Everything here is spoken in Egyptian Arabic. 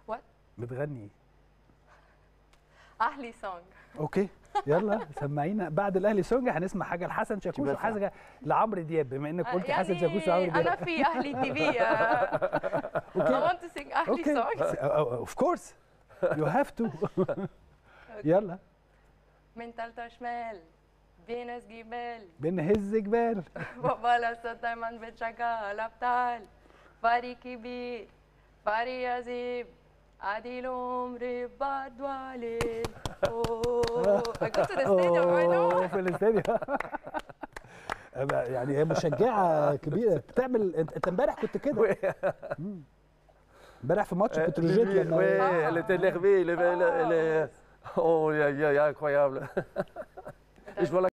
What? بتغني اهلي سونج اوكي يلا سمعينا بعد الاهلي سونج هنسمع حاجه لحسن شاكوش بس. وحاجه لعمرو دياب بما انك قلت حسن شاكوش وعمرو انا دياب في اهلي تي في I want to sing اهلي اوكي سونج اوف كورس يو هاف تو يلا من تالتة شمال بين جبال بنهز جبال بابا لسه دايما بتشغل ابطال فريق كبير فريق عظيم عادل عمري بعد والد اوه I go to the stadium I أوه، know في الاستاديو يعني هي مشجعه كبيره بتعمل انت أنت امبارح كنت كده مم. امبارح في ماتش بتروجيت Oui, لما elle était énervée. Elle, elle- elle- elle est- Oh, il y a- il y a- il y a incroyable. Et je vois la